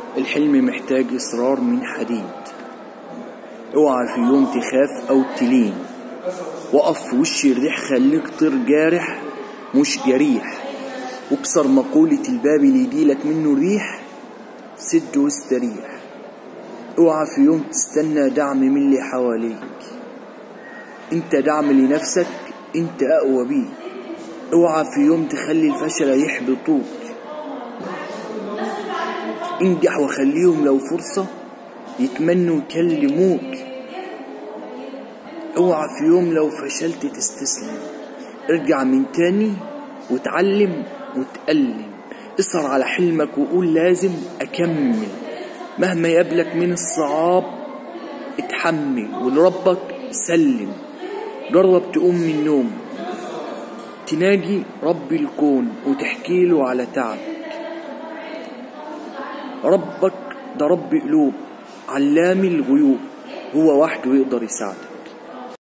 الحلم محتاج إصرار من حديد اوعى في يوم تخاف أو تلين وقف في وش الريح خليك طير جارح مش جريح واكسر مقولة الباب اللي يجيلك منه الريح سد واستريح اوعى في يوم تستنى دعم من اللي حواليك انت دعم لنفسك انت اقوى بيه اوعى في يوم تخلي الفشل يحبطوك انجح وخليهم لو فرصة يتمنوا يكلموك اوعى في يوم لو فشلت تستسلم ارجع من تاني وتعلم وتألم اسهر على حلمك وقول لازم أكمل مهما يقابلك من الصعاب اتحمل ولربك سلم جرب تقوم من النوم تناجي رب الكون وتحكي له على تعبك ربك ده رب قلوب علام الغيوب هو وحده يقدر يساعدك